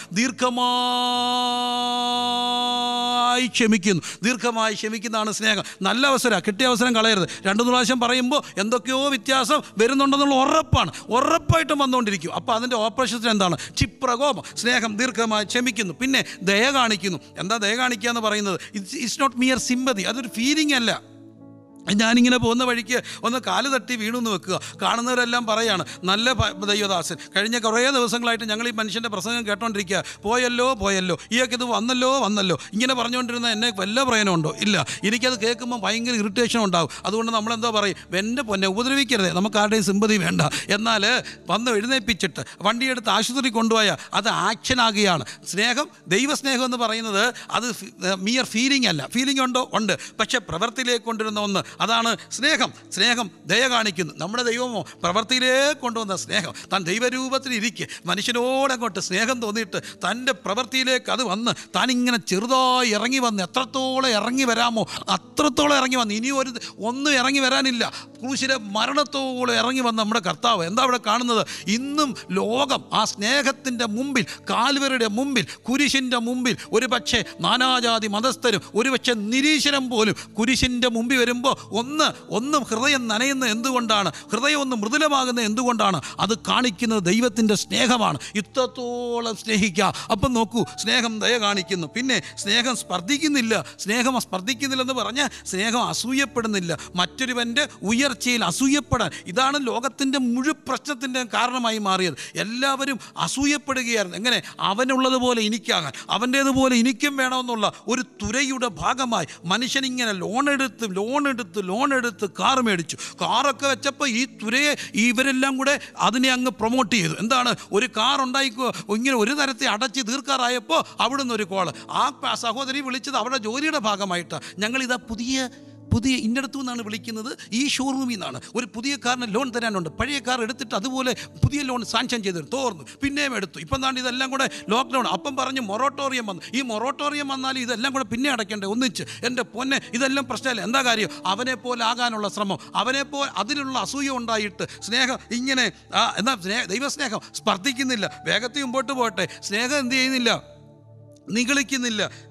A: ദീർഘമായി ക്ഷമിക്കുന്നു ദീർഘമായി ക്ഷമിക്കുന്നതാണ് സ്നേഹം നല്ല അവസരം കിട്ടിയ അവസരം കളയരുത് രണ്ടു മൂന്ന് പ്രാവശ്യം പറയുമ്പോൾ എന്തൊക്കെയോ വ്യത്യാസം വരുന്നുണ്ടെന്നുള്ള ഉറപ്പാണ് ഉറപ്പായിട്ടും വന്നുകൊണ്ടിരിക്കും അപ്പോൾ അതിൻ്റെ ഓപ്പറേഷൻസിന് എന്താണ് ക്ഷിപ്രകോപം സ്നേഹം ദീർഘമായി ക്ഷമിക്കുന്നു പിന്നെ ദയ കാണിക്കുന്നു എന്താ ദയ കാണിക്കുക എന്ന് പറയുന്നത് it's it's not mere sympathy അതൊരു ഫീലിംഗ് അല്ല ഞാനിങ്ങനെ പോകുന്ന വഴിക്ക് ഒന്ന് കാല് തട്ടി വീണു എന്ന് വെക്കുക കാണുന്നവരെല്ലാം പറയാണ് നല്ല പ- ദൈവദാസൻ കഴിഞ്ഞ കുറേ ദിവസങ്ങളായിട്ട് ഞങ്ങൾ ഈ മനുഷ്യൻ്റെ പ്രസംഗം കേട്ടോണ്ടിരിക്കുക പോയല്ലോ പോയല്ലോ ഈയൊക്കെ ഇത് വന്നല്ലോ വന്നല്ലോ ഇങ്ങനെ പറഞ്ഞുകൊണ്ടിരുന്ന എന്നെ വല്ല പ്രയോജനമുണ്ടോ ഇല്ല എനിക്കത് കേൾക്കുമ്പോൾ ഭയങ്കര ഇറിറ്റേഷൻ ഉണ്ടാവും അതുകൊണ്ട് നമ്മളെന്തോ പറയും എൻ്റെ പൊന്നെ ഉപദ്രവിക്കരുതേ നമുക്ക് ആരുടെയും സിമ്പതി വേണ്ട എന്നാൽ വന്ന് എഴുന്നേൽപ്പിച്ചിട്ട് വണ്ടിയെടുത്ത് ആശുപത്രി കൊണ്ടുപോയാൽ അത് ആക്ഷനാകുകയാണ് സ്നേഹം ദൈവസ്നേഹം എന്ന് പറയുന്നത് അത് മിയർ ഫീലിംഗ് അല്ല ഫീലിംഗ് ഉണ്ടോ ഉണ്ട് പക്ഷേ പ്രവൃത്തിയിലേക്ക് കൊണ്ടുവരുന്ന ഒന്ന് അതാണ് സ്നേഹം സ്നേഹം ദയ കാണിക്കുന്നു നമ്മുടെ ദൈവമോ പ്രവൃത്തിയിലേക്ക് കൊണ്ടുവന്ന സ്നേഹം താൻ ദൈവരൂപത്തിൽ ഇരിക്കെ മനുഷ്യനോടങ്ങോട്ട് സ്നേഹം തോന്നിയിട്ട് തൻ്റെ പ്രവൃത്തിയിലേക്ക് അത് വന്ന് താൻ ഇങ്ങനെ ചെറുതായി ഇറങ്ങി വന്ന് എത്രത്തോളം ഇറങ്ങി വരാമോ അത്രത്തോളം ഇറങ്ങി വന്ന് ഇനി ഒരു ഒന്നും ഇറങ്ങി വരാനില്ല ക്രൂശിലെ മരണത്തോളം ഇറങ്ങി വന്ന നമ്മുടെ കർത്താവ് എന്താ അവിടെ കാണുന്നത് ഇന്നും ലോകം ആ സ്നേഹത്തിൻ്റെ മുമ്പിൽ കാൽവരുടെ മുമ്പിൽ കുരിശിൻ്റെ മുമ്പിൽ ഒരു പക്ഷേ നാനാജാതി മതസ്ഥരും ഒരുപക്ഷെ നിരീശ്വരം പോലും കുരിശിൻ്റെ മുമ്പിൽ വരുമ്പോൾ ഒന്ന് ഒന്നും ഹൃദയം നനയുന്ന എന്തുകൊണ്ടാണ് ഹൃദയം ഒന്ന് മൃദുലമാകുന്ന എന്തുകൊണ്ടാണ് അത് കാണിക്കുന്നത് ദൈവത്തിൻ്റെ സ്നേഹമാണ് ഇത്രത്തോളം സ്നേഹിക്കുക അപ്പം നോക്കൂ സ്നേഹം ദയ കാണിക്കുന്നു പിന്നെ സ്നേഹം സ്പർദ്ധിക്കുന്നില്ല സ്നേഹം സ്പർദ്ധിക്കുന്നില്ലെന്ന് പറഞ്ഞാൽ സ്നേഹം അസൂയപ്പെടുന്നില്ല മറ്റൊരുവൻ്റെ ഉയർച്ചയിൽ അസൂയപ്പെടാൻ ഇതാണ് ലോകത്തിൻ്റെ മുഴു പ്രശ്നത്തിൻ്റെ കാരണമായി മാറിയത് എല്ലാവരും അസൂയപ്പെടുകയായിരുന്നു എങ്ങനെ അവനുള്ളതുപോലെ എനിക്കാകാൻ അവൻ്റേതുപോലെ എനിക്കും വേണമെന്നുള്ള ഒരു തുരയുടെ ഭാഗമായി മനുഷ്യനിങ്ങനെ ലോൺ എടുത്ത് ലോൺ എടുത്ത് ലോൺ എടുത്ത് കാർ മേടിച്ചു കാറൊക്കെ വെച്ചപ്പോൾ ഈ തുരയെ ഇവരെല്ലാം കൂടെ അതിനെ അങ്ങ് പ്രൊമോട്ട് ചെയ്തു എന്താണ് ഒരു കാർ ഉണ്ടായിക്കോ ഇങ്ങനെ ഒരു തരത്തെ അടച്ച് തീർക്കാറായപ്പോൾ അവിടുന്ന് ഒരു കോള് ആ പ- സഹോദരി വിളിച്ചത് അവരുടെ ജോലിയുടെ ഭാഗമായിട്ടാണ് ഞങ്ങളിതാ പുതിയ പുതിയ ഇന്നടത്തു നിന്നാണ് വിളിക്കുന്നത് ഈ ഷോറൂമിൽ നിന്നാണ് ഒരു പുതിയ കാറിന് ലോൺ തരാനുണ്ട് പഴയ കാർ എടുത്തിട്ട് അതുപോലെ പുതിയ ലോൺ സാങ്ഷൻ ചെയ്ത് തരും. തോർന്നു പിന്നെയും എടുത്തു ഇപ്പം താണ്ട് ഇതെല്ലാം കൂടെ ലോക്ക്ഡൗൺ അപ്പം പറഞ്ഞ് മൊറോട്ടോറിയം വന്നു ഈ മൊറോട്ടോറിയം വന്നാൽ ഇതെല്ലാം കൂടെ പിന്നെ അടയ്ക്കണ്ടേ ഒന്നിച്ച് എൻ്റെ പൊന്നെ ഇതെല്ലാം പ്രശ്നമല്ല എന്താ കാര്യം അവനെ പോലെ ആകാനുള്ള ശ്രമം അവനെ പോലെ അതിനുള്ള അസൂയ ഉണ്ടായിട്ട് സ്നേഹം ഇങ്ങനെ ആ എന്താ സ്നേഹ ദൈവസ്നേഹം സ്പർദ്ധിക്കുന്നില്ല വേഗത്തിൽ മുമ്പോട്ട് പോട്ടെ സ്നേഹം എന്ത് ചെയ്യുന്നില്ല നിഗളിക്കുന്നില്ല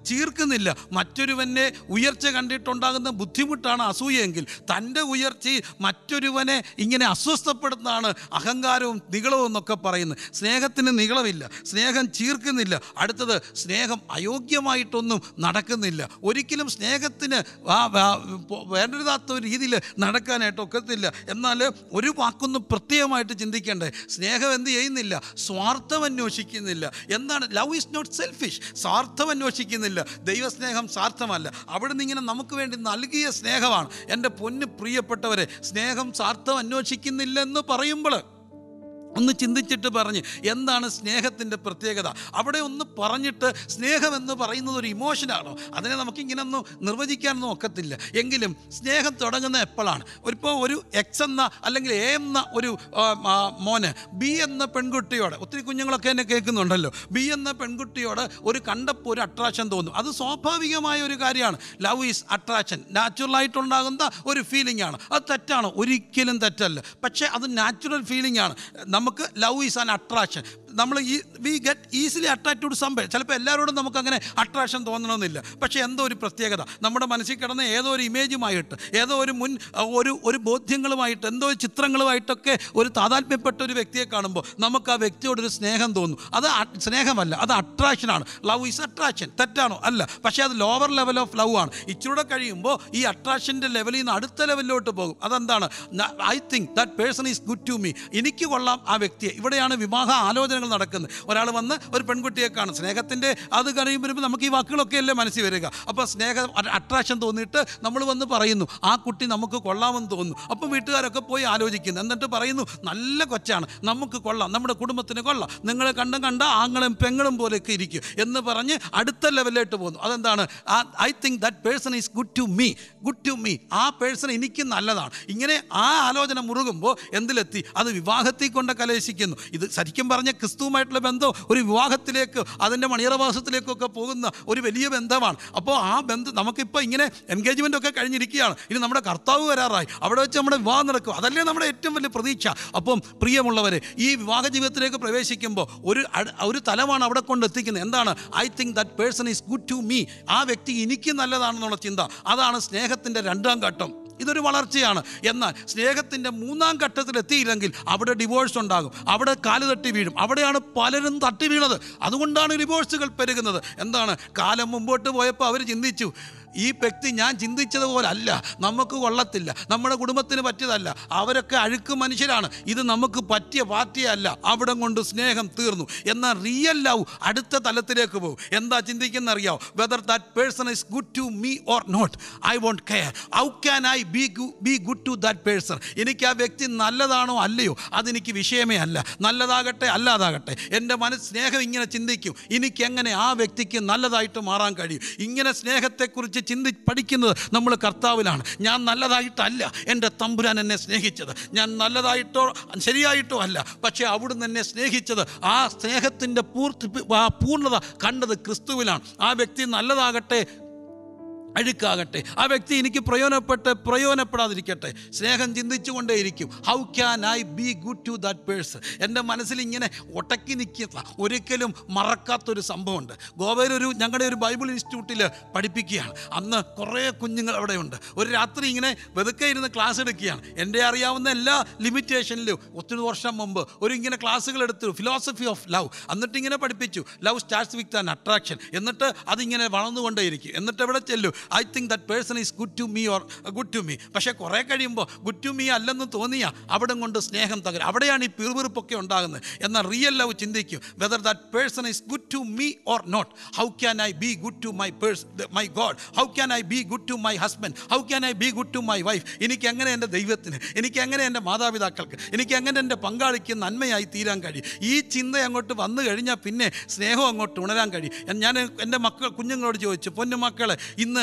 A: ചീർക്കുന്നില്ല മറ്റൊരുവനെ ഉയർച്ച കണ്ടിട്ടുണ്ടാകുന്ന ബുദ്ധിമുട്ടാണ് അസൂയെങ്കിൽ തൻ്റെ ഉയർച്ചയിൽ മറ്റൊരുവനെ ഇങ്ങനെ അസ്വസ്ഥപ്പെടുന്നതാണ് അഹങ്കാരവും നികളവും എന്നൊക്കെ പറയുന്നത് സ്നേഹത്തിന് നികളമില്ല സ്നേഹം ചീർക്കുന്നില്ല അടുത്തത് സ്നേഹം അയോഗ്യമായിട്ടൊന്നും നടക്കുന്നില്ല ഒരിക്കലും സ്നേഹത്തിന് ആ ആ, പോ- വേണ്ടതാത്ത ഒരു രീതിയിൽ നടക്കാനായിട്ട് ഒക്കത്തില്ല എന്നാൽ ഒരു വാക്കൊന്ന് പ്രത്യേകമായിട്ട് ചിന്തിക്കേണ്ടേ സ്നേഹം എന്ത് ചെയ്യുന്നില്ല സ്വാർത്ഥം അന്വേഷിക്കുന്നില്ല എന്താണ് ലവ് ഈസ് നോട്ട് സെൽഫിഷ് സ്വാർത്ഥം അന്വേഷിക്കുന്നില്ല ദൈവസ്നേഹം സ്വാർത്ഥമല്ല അവിടുന്ന് ഇങ്ങനെ നമുക്ക് വേണ്ടി നൽകിയ സ്നേഹമാണ് എൻ്റെ പൊന്ന് പ്രിയപ്പെട്ടവരെ സ്നേഹം സ്വാർത്ഥം അന്വേഷിക്കുന്നില്ലെന്ന് പറയുമ്പോൾ ഒന്ന് ചിന്തിച്ചിട്ട് പറഞ്ഞ് എന്താണ് സ്നേഹത്തിൻ്റെ പ്രത്യേകത അവിടെ ഒന്ന് പറഞ്ഞിട്ട് സ്നേഹം എന്ന് പറയുന്നത് ഒരു ഇമോഷനാണോ അതിനെ നമുക്കിങ്ങനെ ഒന്നും നിർവചിക്കാനൊന്നും ഒക്കത്തില്ല എങ്കിലും സ്നേഹം തുടങ്ങുന്ന എപ്പോഴാണ് ഇപ്പോൾ ഒരു എക്സ് എന്ന അല്ലെങ്കിൽ എ എന്ന ഒരു ആ, ആ, മോന് ബി എന്ന പെൺകുട്ടിയോട് ഒത്തിരി കുഞ്ഞുങ്ങളൊക്കെ എന്നെ കേൾക്കുന്നുണ്ടല്ലോ ബി എന്ന പെൺകുട്ടിയോട് ഒരു കണ്ടപ്പോൾ ഒരു അട്രാക്ഷൻ തോന്നും അത് സ്വാഭാവികമായ ഒരു കാര്യമാണ് ലവ് ഈസ് അട്രാക്ഷൻ നാച്ചുറലായിട്ടുണ്ടാകുന്ന ഒരു ഫീലിംഗ് ആണ് അത് തെറ്റാണ് ഒരിക്കലും തെറ്റല്ല പക്ഷേ അത് നാച്ചുറൽ ഫീലിംഗ് ആണ് നമുക്ക് ലവ് ഈസ് ആൻ അട്രാക്ഷൻ നമ്മൾ ഈ we get easily attract to സംഭവം ചിലപ്പോൾ എല്ലാവരോടും നമുക്ക് അങ്ങനെ അട്രാക്ഷൻ തോന്നണമെന്നില്ല പക്ഷേ എന്തോ ഒരു പ്രത്യേകത നമ്മുടെ മനസ്സിൽ കിടന്ന ഏതോ ഒരു ഇമേജുമായിട്ട് ഏതോ ഒരു മുൻ ഒരു ഒരു ബോധ്യങ്ങളുമായിട്ട് എന്തോ ഒരു ചിത്രങ്ങളുമായിട്ടൊക്കെ ഒരു താതാത്മ്യപ്പെട്ട ഒരു വ്യക്തിയെ കാണുമ്പോൾ നമുക്ക് ആ വ്യക്തിയോടൊരു സ്നേഹം തോന്നും അത് അ- സ്നേഹമല്ല അത് അട്രാക്ഷനാണ് ലവ് ഈസ് അട്രാക്ഷൻ തെറ്റാണോ അല്ല പക്ഷേ അത് ലോവർ ലെവൽ ഓഫ് ലവ് ആണ് ഇച്ചിരൂടെ കഴിയുമ്പോൾ ഈ അട്രാക്ഷൻ്റെ ലെവലിൽ നിന്ന് അടുത്ത ലെവലിലോട്ട് പോകും അതെന്താണ് I think that person is good to me എനിക്ക് കൊള്ളാം ആ വ്യക്തിയെ ഇവിടെയാണ് വിവാഹ ആലോചനകൾ നടക്കുന്നത് ഒരാൾ വന്ന് ഒരു പെൺകുട്ടിയെ കാണും സ്നേഹത്തിൻ്റെ അത് കഴിയുമ്പോൾ നമുക്ക് ഈ വാക്കുകളൊക്കെ അല്ലേ മനസ്സിൽ വരിക അപ്പോൾ സ്നേഹ അട്രാക്ഷൻ തോന്നിയിട്ട് നമ്മൾ വന്ന് പറയുന്നു ആ കുട്ടി നമുക്ക് കൊള്ളാമെന്ന് തോന്നുന്നു അപ്പോൾ വീട്ടുകാരൊക്കെ പോയി ആലോചിക്കുന്നു എന്നിട്ട് പറയുന്നു നല്ല കൊച്ചാണ് നമുക്ക് കൊള്ളാം നമ്മുടെ കുടുംബത്തിന് കൊള്ളാം നിങ്ങളെ കണ്ടും കണ്ട ആങ്ങളും പെങ്ങളും പോലെയൊക്കെ ഇരിക്കും എന്ന് പറഞ്ഞ് അടുത്ത ലെവലിലോട്ട് പോകുന്നു അതെന്താണ് I think that person is good to me good to me ആ പേഴ്സൺ എനിക്ക് നല്ലതാണ് ഇങ്ങനെ ആ ആലോചന മുറുകുമ്പോൾ എന്തിലെത്തി അത് വിവാഹത്തിൽ കൊണ്ട് കലേശിക്കുന്നു ഇത് ശരിക്കും പറഞ്ഞ ക്രിസ്തുവുമായിട്ടുള്ള ബന്ധം ഒരു വിവാഹത്തിലേക്ക് അതിൻ്റെ മണിയറവാസത്തിലേക്കൊക്കെ പോകുന്ന ഒരു വലിയ ബന്ധമാണ് അപ്പോൾ ആ ബന്ധം നമുക്കിപ്പോൾ ഇങ്ങനെ എൻഗേജ്മെൻ്റ് ഒക്കെ കഴിഞ്ഞിരിക്കുകയാണ് ഇനി നമ്മുടെ കർത്താവ് വരാറായി അവിടെ വെച്ച് നമ്മുടെ വിവാഹം നടക്കും അതല്ലേ നമ്മുടെ ഏറ്റവും വലിയ പ്രതീക്ഷ അപ്പം പ്രിയമുള്ളവരെ ഈ വിവാഹ ജീവിതത്തിലേക്ക് പ്രവേശിക്കുമ്പോൾ ഒരു അട- ഒരു തലമാണ് അവിടെ കൊണ്ട് എത്തിക്കുന്നത് എന്താണ് I think that person is good to me ആ വ്യക്തി എനിക്ക് നല്ലതാണെന്നുള്ള ചിന്ത അതാണ് സ്നേഹത്തിൻ്റെ രണ്ടാം ഘട്ടം ഇതൊരു വളർച്ചയാണ് എന്നാൽ സ്നേഹത്തിൻ്റെ മൂന്നാം ഘട്ടത്തിൽ എത്തിയില്ലെങ്കിൽ അവിടെ ഡിവോഴ്സ് ഉണ്ടാകും അവിടെ കാല് തട്ടി വീഴും അവിടെയാണ് പലരും തട്ടി വീണത് അതുകൊണ്ടാണ് ഡിവോഴ്സുകൾ പെരുകുന്നത് എന്താണ് കാലം മുമ്പോട്ട് പോയപ്പോൾ അവർ ചിന്തിച്ചു ഈ വ്യക്തി ഞാൻ ചിന്തിച്ചതുപോലെ അല്ല നമുക്ക് കൊള്ളത്തില്ല നമ്മുടെ കുടുംബത്തിന് പറ്റിയതല്ല അവരൊക്കെ അഴുക്ക് മനുഷ്യരാണ് ഇത് നമുക്ക് പറ്റിയ പാർട്ടിയല്ല അവിടെ കൊണ്ട് സ്നേഹം തീർന്നു എന്നാൽ റിയൽ ലവ് അടുത്ത തലത്തിലേക്ക് പോകും എന്താ ചിന്തിക്കുന്ന അറിയാവോ whether that person is good to me or not I won't care how can I be be good to that person എനിക്ക് ആ വ്യക്തി നല്ലതാണോ അല്ലയോ അതെനിക്ക് വിഷയമേ അല്ല നല്ലതാകട്ടെ അല്ലാതാകട്ടെ എൻ്റെ മനസ്സ് സ്നേഹം ഇങ്ങനെ ചിന്തിക്കും എനിക്ക് എങ്ങനെ ആ വ്യക്തിക്ക് നല്ലതായിട്ട് മാറാൻ കഴിയും ഇങ്ങനെ സ്നേഹത്തെക്കുറിച്ച് ചിന്തി പഠിക്കുന്നത് നമ്മൾ കർത്താവിലാണ് ഞാൻ നല്ലതായിട്ടല്ല എൻ്റെ തമ്പുരാൻ എന്നെ സ്നേഹിച്ചത് ഞാൻ നല്ലതായിട്ടോ ശരിയായിട്ടോ അല്ല പക്ഷേ അവിടുന്ന് എന്നെ സ്നേഹിച്ചത് ആ സ്നേഹത്തിൻ്റെ പൂർത്തി ആ പൂർണ്ണത കണ്ടത് ക്രിസ്തുവിലാണ് ആ വ്യക്തി നല്ലതാകട്ടെ അഴുക്കാകട്ടെ ആ വ്യക്തി എനിക്ക് പ്രയോജനപ്പെട്ട് പ്രയോജനപ്പെടാതിരിക്കട്ടെ സ്നേഹം ചിന്തിച്ചുകൊണ്ടേയിരിക്കും how can I be good to that person എൻ്റെ മനസ്സിൽ ഇങ്ങനെ ഒട്ടക്കി നിൽക്കുന്ന ഒരിക്കലും മറക്കാത്തൊരു സംഭവമുണ്ട് ഗോവയിലൊരു ഞങ്ങളുടെ ഒരു ബൈബിൾ ഇൻസ്റ്റിറ്റ്യൂട്ടിൽ പഠിപ്പിക്കുകയാണ് അന്ന് കുറേ കുഞ്ഞുങ്ങൾ അവിടെയുണ്ട് ഒരു രാത്രി ഇങ്ങനെ വെതുക്കെ ഇരുന്ന് ക്ലാസ് എടുക്കുകയാണ് എൻ്റെ അറിയാവുന്ന എല്ലാ ലിമിറ്റേഷനിലും ഒത്തിരി വർഷം മുമ്പ് ഒരു ഇങ്ങനെ ക്ലാസ്സുകൾ എടുത്തു ഫിലോസഫി ഓഫ് ലവ് എന്നിട്ട് ഇങ്ങനെ പഠിപ്പിച്ചു love starts with an attraction എന്നിട്ട് അതിങ്ങനെ വളർന്നുകൊണ്ടേയിരിക്കും എന്നിട്ട് എവിടെ ചെല്ലും I think that person is good to me or good to me പക്ഷേ കുറേ കഴിയുമ്പോൾ ഗുഡ് ടു മീ അല്ലെന്ന് തോന്നിയാ അവിടെ കൊണ്ട് സ്നേഹം തകരും അവിടെയാണ് ഈ പിറുപിറുപ്പൊക്കെ ഉണ്ടാകുന്നത് എന്നാൽ റിയൽ ലവ് ചിന്തിക്കും whether that person is good to me or not how can I be good to my purse my God how can I be good to my husband how can I be good to my wife എനിക്ക് എങ്ങനെ എൻ്റെ ദൈവത്തിന് എനിക്ക് എങ്ങനെ എൻ്റെ മാതാപിതാക്കൾക്ക് എനിക്ക് എങ്ങനെ എൻ്റെ പങ്കാളിക്ക് നന്മയായി തീരാൻ കഴിയും ഈ ചിന്ത അങ്ങോട്ട് വന്നു കഴിഞ്ഞാൽ പിന്നെ സ്നേഹം അങ്ങോട്ട് ഉണരാൻ കഴിയും ഞാൻ എൻ്റെ മക്കൾ കുഞ്ഞുങ്ങളോട് ചോദിച്ചു പൊന്നു മക്കളെ ഇന്ന്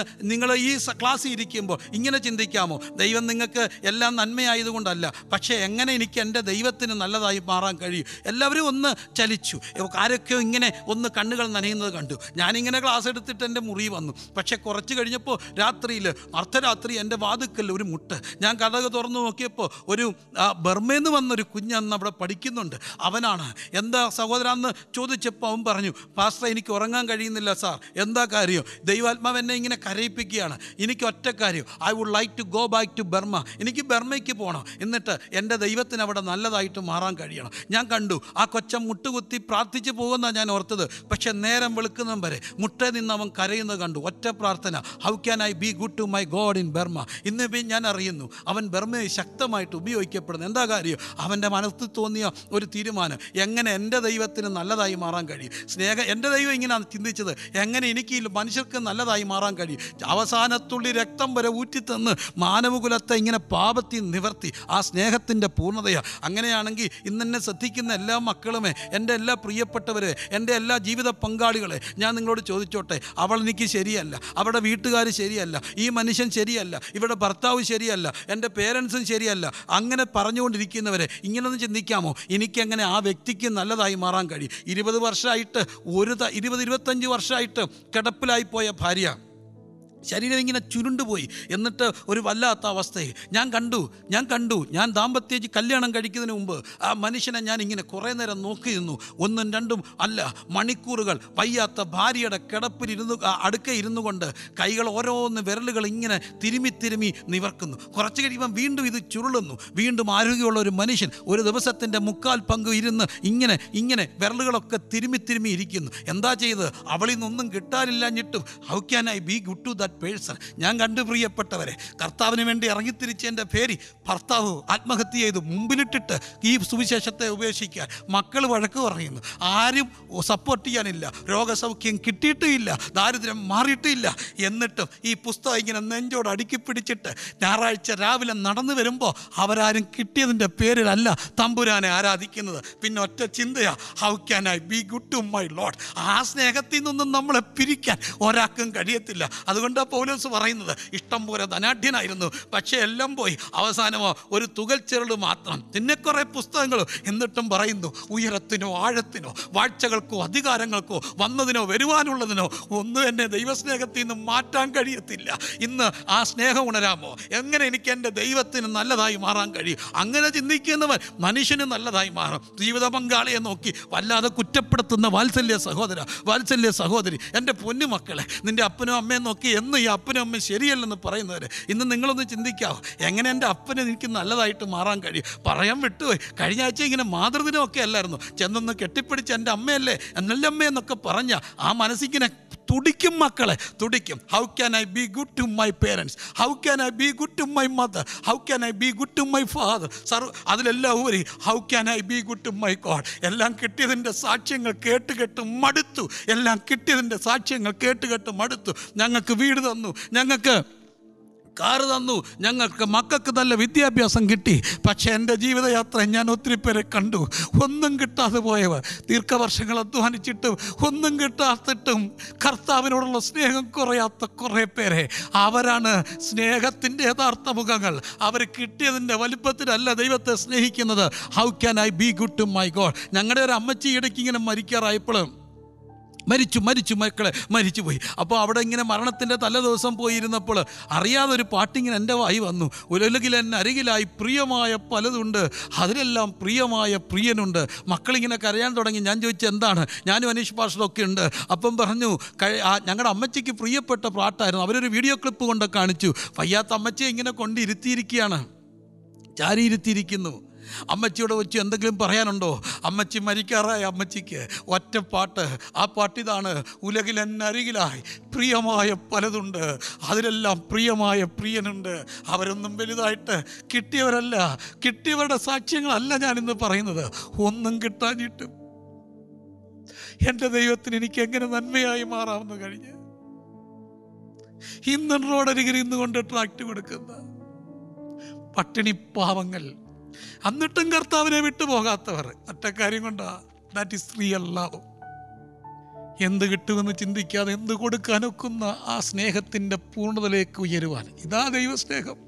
A: നിങ്ങൾ ഈ സ- ക്ലാസ്സിൽ ഇരിക്കുമ്പോൾ ഇങ്ങനെ ചിന്തിക്കാമോ ദൈവം നിങ്ങൾക്ക് എല്ലാം നന്മയായതുകൊണ്ടല്ല പക്ഷേ എങ്ങനെ എനിക്ക് എൻ്റെ ദൈവത്തിന് നല്ലതായി മാറാൻ കഴിയും എല്ലാവരും ഒന്ന് ചലിച്ചു ആരൊക്കെയോ ഇങ്ങനെ ഒന്ന് കണ്ണുകൾ നനയുന്നത് കണ്ടു ഞാനിങ്ങനെ ക്ലാസ് എടുത്തിട്ട് എൻ്റെ മുറി വന്നു പക്ഷേ കുറച്ച് കഴിഞ്ഞപ്പോൾ രാത്രിയിൽ അർദ്ധരാത്രി എൻ്റെ വാതുക്കൽ ഒരു മുട്ട് ഞാൻ കഥക് തുറന്നു നോക്കിയപ്പോൾ ഒരു ആ, ബർമേന്ന് വന്നൊരു കുഞ്ഞന്ന് അവിടെ പഠിക്കുന്നുണ്ട് അവനാണ് എന്താ സഹോദര എന്ന് ചോദിച്ചപ്പോൾ അവൻ പറഞ്ഞു പാസ്റ്റർ എനിക്ക് ഉറങ്ങാൻ കഴിയുന്നില്ല സാർ എന്താ കാര്യം ദൈവാത്മാവ് എന്നെ ഇങ്ങനെ കരയിപ്പിക്കുകയാണ് എനിക്ക് ഒറ്റ കാര്യം I would like to go back to Burma എനിക്ക് ബർമയ്ക്ക് പോകണം എന്നിട്ട് എൻ്റെ ദൈവത്തിന് അവിടെ നല്ലതായിട്ട് മാറാൻ കഴിയണം ഞാൻ കണ്ടു ആ കൊച്ചൻ മുട്ടുകുത്തി പ്രാർത്ഥിച്ചു പോകുന്ന ഞാൻ ഓർത്തത് പക്ഷെ നേരം വെളുക്കുന്നതും വരെ മുട്ടേ നിന്ന് അവൻ കരയുന്നത് കണ്ടു ഒറ്റ പ്രാർത്ഥന how can I be good to my God in Burma ഇന്ന് ഇപ്പം ഞാൻ അറിയുന്നു അവൻ ബർമയെ ശക്തമായിട്ട് ഉപയോഗിക്കപ്പെടുന്നു എന്താ കാര്യം അവൻ്റെ മനസ്സിൽ തോന്നിയ ഒരു തീരുമാനം എങ്ങനെ എൻ്റെ ദൈവത്തിന് നല്ലതായി മാറാൻ കഴിയും സ്നേഹം എൻ്റെ ദൈവം ഇങ്ങനെയാണ് ചിന്തിച്ചത് എങ്ങനെ എനിക്ക് ഈ മനുഷ്യർക്ക് നല്ലതായി മാറാൻ കഴിയും അവസാനത്തുള്ളി രക്തം വരെ ഊറ്റിത്തന്ന് മാനവകുലത്തെ ഇങ്ങനെ പാപത്തിൽ നിവർത്തി ആ സ്നേഹത്തിൻ്റെ പൂർണ്ണതയാണ് അങ്ങനെയാണെങ്കിൽ ഇന്നെന്നെ ശ്രദ്ധിക്കുന്ന എല്ലാ മക്കളുമേ എൻ്റെ എല്ലാ പ്രിയപ്പെട്ടവരെ എൻ്റെ എല്ലാ ജീവിത പങ്കാളികളെ ഞാൻ നിങ്ങളോട് ചോദിച്ചോട്ടെ അവൾ എനിക്ക് ശരിയല്ല അവരുടെ വീട്ടുകാർ ശരിയല്ല ഈ മനുഷ്യൻ ശരിയല്ല ഇവിടെ ഭർത്താവ് ശരിയല്ല എൻ്റെ പേരൻസും ശരിയല്ല അങ്ങനെ പറഞ്ഞുകൊണ്ടിരിക്കുന്നവരെ ഇങ്ങനൊന്ന് ചിന്തിക്കാമോ എനിക്കെങ്ങനെ ആ വ്യക്തിക്ക് നല്ലതായി മാറാൻ കഴിയും ഇരുപത് വർഷമായിട്ട് ഒരു ത- ഇരുപത് ഇരുപത്തഞ്ച് വർഷമായിട്ട് കിടപ്പിലായി പോയ ഭാര്യ ശരീരം ഇങ്ങനെ ചുരുണ്ടുപോയി എന്നിട്ട് ഒരു വല്ലാത്ത അവസ്ഥയിൽ ഞാൻ കണ്ടു ഞാൻ കണ്ടു ഞാൻ ദാമ്പത്യ കല്യാണം കഴിക്കുന്നതിന് മുമ്പ് ആ മനുഷ്യനെ ഞാൻ ഇങ്ങനെ കുറേ നേരം നോക്കി നിന്നു ഒന്നും രണ്ടും അല്ല മണിക്കൂറുകൾ വയ്യാത്ത ഭാര്യയുടെ കിടപ്പിലിരുന്നു ആ അടുക്ക ഇരുന്നു കൊണ്ട് കൈകൾ ഓരോന്ന് വിരലുകൾ ഇങ്ങനെ തിരുമി തിരുമി നിവർക്കുന്നു കുറച്ച് കഴിയുമ്പം വീണ്ടും ഇത് ചുരുളുന്നു വീണ്ടും ആരോഗ്യമുള്ള ഒരു മനുഷ്യൻ ഒരു ദിവസത്തിൻ്റെ മുക്കാൽ പങ്ക് ഇരുന്ന് ഇങ്ങനെ ഇങ്ങനെ വിരലുകളൊക്കെ തിരുമി തിരുമി ഇരിക്കുന്നു എന്താ ചെയ്ത് അവളിൽ നിന്നൊന്നും കിട്ടാനില്ലാഞ്ഞിട്ടും how can I be good to that person ഞാൻ കണ്ടു പ്രിയപ്പെട്ടവരെ കർത്താവിന് വേണ്ടി ഇറങ്ങിത്തിരിച്ച എൻ്റെ പേര് ഭർത്താവ് ആത്മഹത്യ ചെയ്തു മുമ്പിലിട്ടിട്ട് ഈ സുവിശേഷത്തെ ഉപേക്ഷിക്കാൻ മക്കൾ വഴക്ക് പറയുന്നു ആരും സപ്പോർട്ട് ചെയ്യാനില്ല രോഗസൗഖ്യം കിട്ടിയിട്ടുമില്ല ദാരിദ്ര്യം മാറിയിട്ടുമില്ല എന്നിട്ടും ഈ പുസ്തകം ഇങ്ങനെ നെഞ്ചോട് അടുക്കി പിടിച്ചിട്ട് ഞായറാഴ്ച രാവിലെ നടന്നു വരുമ്പോൾ അവരാരും കിട്ടിയതിൻ്റെ പേരിലല്ല തമ്പുരാനെ ആരാധിക്കുന്നത് പിന്നെ ഒറ്റ ചിന്തയാ how can I be good to my lord ആ സ്നേഹത്തിൽ നിന്നും നമ്മളെ പിരിക്കാൻ ഒരാൾക്കും കഴിയത്തില്ല അതുകൊണ്ടാണ് പൗലോസ് പറയുന്നത് ഇഷ്ടം പോലെ ധനാഢ്യനായിരുന്നു പക്ഷേ എല്ലാം പോയി അവസാനമോ ഒരു തുകൽ ചെറുട് മാത്രം പിന്നെ കുറേ പുസ്തകങ്ങൾ എന്നിട്ടും പറയുന്നു ഉയരത്തിനോ ആഴത്തിനോ വാഴ്ചകൾക്കോ അധികാരങ്ങൾക്കോ വന്നതിനോ വരുവാനുള്ളതിനോ ഒന്നും എന്നെ ദൈവസ്നേഹത്തിൽ നിന്ന് മാറ്റാൻ കഴിയത്തില്ല ഇന്ന് ആ സ്നേഹം ഉണരാമോ എങ്ങനെ എനിക്ക് എൻ്റെ ദൈവത്തിന് നല്ലതായി മാറാൻ കഴിയും അങ്ങനെ ചിന്തിക്കുന്നവൻ മനുഷ്യന് നല്ലതായി മാറും ജീവിത പങ്കാളിയെ നോക്കി വല്ലാതെ കുറ്റപ്പെടുത്തുന്ന വാത്സല്യ സഹോദര വാത്സല്യ സഹോദരി എൻ്റെ പൊന്നു മക്കളെ നിൻ്റെ അപ്പനും അമ്മയും നോക്കി എന്ന് ഈ അപ്പനും അമ്മയും ശരിയല്ലെന്ന് പറയുന്നവർ ഇന്ന് നിങ്ങളൊന്ന് ചിന്തിക്കാവോ എങ്ങനെ എൻ്റെ അപ്പന് എനിക്ക് നല്ലതായിട്ട് മാറാൻ കഴിയും പറയാൻ വിട്ടുപോയി കഴിഞ്ഞ ആഴ്ച ഇങ്ങനെ മാതൃദിനമൊക്കെ അല്ലായിരുന്നു ചെന്നൊന്ന് കെട്ടിപ്പിടിച്ച് എൻ്റെ അമ്മയല്ലേ എന്നല്ലമ്മയെന്നൊക്കെ പറഞ്ഞ ആ മനസ്സിങ്ങനെ തുടിക്കും മക്കളെ തുടിക്കും how can I be good to my parents how can I be good to my mother how can I be good to my father sir അതിലെല്ലാം ഉപരി how can I be good to my God എല്ലാം കിട്ടിയതിൻ്റെ സാക്ഷ്യങ്ങൾ കേട്ട് കേട്ട് മടുത്തു എല്ലാം കിട്ടിയതിൻ്റെ സാക്ഷ്യങ്ങൾ കേട്ട് കേട്ട് മടുത്തു ഞങ്ങൾക്ക് വീട് തന്നു ഞങ്ങൾക്ക് കാറ് തന്നു ഞങ്ങൾക്ക് മക്കൾക്ക് നല്ല വിദ്യാഭ്യാസം കിട്ടി പക്ഷേ എൻ്റെ ജീവിതയാത്ര ഞാൻ ഒത്തിരി പേരെ കണ്ടു ഒന്നും കിട്ടാതെ പോയവർ ദീർഘവർഷങ്ങൾ അധ്വാനിച്ചിട്ടും ഒന്നും കിട്ടാത്തിട്ടും കർത്താവിനോടുള്ള സ്നേഹം കുറയാത്ത കുറേ പേരെ അവരാണ് സ്നേഹത്തിൻ്റെ യഥാർത്ഥ മുഖങ്ങൾ അവർ കിട്ടിയതിൻ്റെ വലിപ്പത്തിലല്ല ദൈവത്തെ സ്നേഹിക്കുന്നത് how can I be good to my God ഞങ്ങളുടെ ഒരു അമ്മച്ചി ഇടയ്ക്ക് ഇങ്ങനെ മരിക്കാറായപ്പോഴും മരിച്ചു മരിച്ചു മക്കളെ മരിച്ചു പോയി അപ്പോൾ അവിടെ ഇങ്ങനെ മരണത്തിൻ്റെ തലേദിവസം പോയിരുന്നപ്പോൾ അറിയാതെ ഒരു പാട്ടിങ്ങനെ എൻ്റെ വായി വന്നു ഉലകിൽ എന്നെ അരികിലായി പ്രിയമായ പലതുണ്ട് അതിലെല്ലാം പ്രിയമായ പ്രിയനുണ്ട് മക്കളിങ്ങനെ കരയാൻ തുടങ്ങി ഞാൻ ചോദിച്ചു എന്താണ് ഞാനും അനീഷ് പാഷലൊക്കെ ഉണ്ട് അപ്പം പറഞ്ഞു കഴി- ആ ഞങ്ങളുടെ അമ്മച്ചിക്ക് പ്രിയപ്പെട്ട പാട്ടായിരുന്നു അവരൊരു വീഡിയോ ക്ലിപ്പ് കൊണ്ട് കാണിച്ചു വയ്യാത്ത അമ്മച്ചിയെ ഇങ്ങനെ കൊണ്ടിരുത്തിയിരിക്കുകയാണ് ചാരിയിരുത്തിയിരിക്കുന്നു അമ്മച്ചിയോട് വെച്ച് എന്തെങ്കിലും പറയാനുണ്ടോ അമ്മച്ചി മരിക്കാറായ അമ്മച്ചിക്ക് ഒറ്റ പാട്ട് ആ പാട്ടിതാണ് ഉലകിലെന്നരികിലായി പ്രിയമായ പലതുണ്ട് അതിലെല്ലാം പ്രിയമായ പ്രിയനുണ്ട് അവരൊന്നും വലുതായിട്ട് കിട്ടിയവരല്ല കിട്ടിയവരുടെ സാക്ഷ്യങ്ങളല്ല ഞാനിന്ന് പറയുന്നത് ഒന്നും കിട്ടാഞ്ഞിട്ടും എൻ്റെ ദൈവത്തിന് എനിക്ക് എങ്ങനെ നന്മയായി മാറാമെന്ന് കഴിഞ്ഞ് ഇന്നും റോഡരികിൽ ഇന്നുകൊണ്ട് ട്രാക്ട് കൊടുക്കുന്ന പട്ടിണി പാവങ്ങൾ എന്നിട്ടും കർത്താവിനെ വിട്ടുപോകാത്തവർ ഒറ്റ കാര്യം കൊണ്ടാ ദാറ്റ് ഇസ് റിയൽ ലവ് എന്ത് കിട്ടുമെന്ന് ചിന്തിക്കാതെ എന്ത് കൊടുക്കാനൊക്കുന്ന ആ സ്നേഹത്തിൻ്റെ പൂർണ്ണതയിലേക്ക് ഉയരുവാൻ ഇതാ ദൈവസ്നേഹം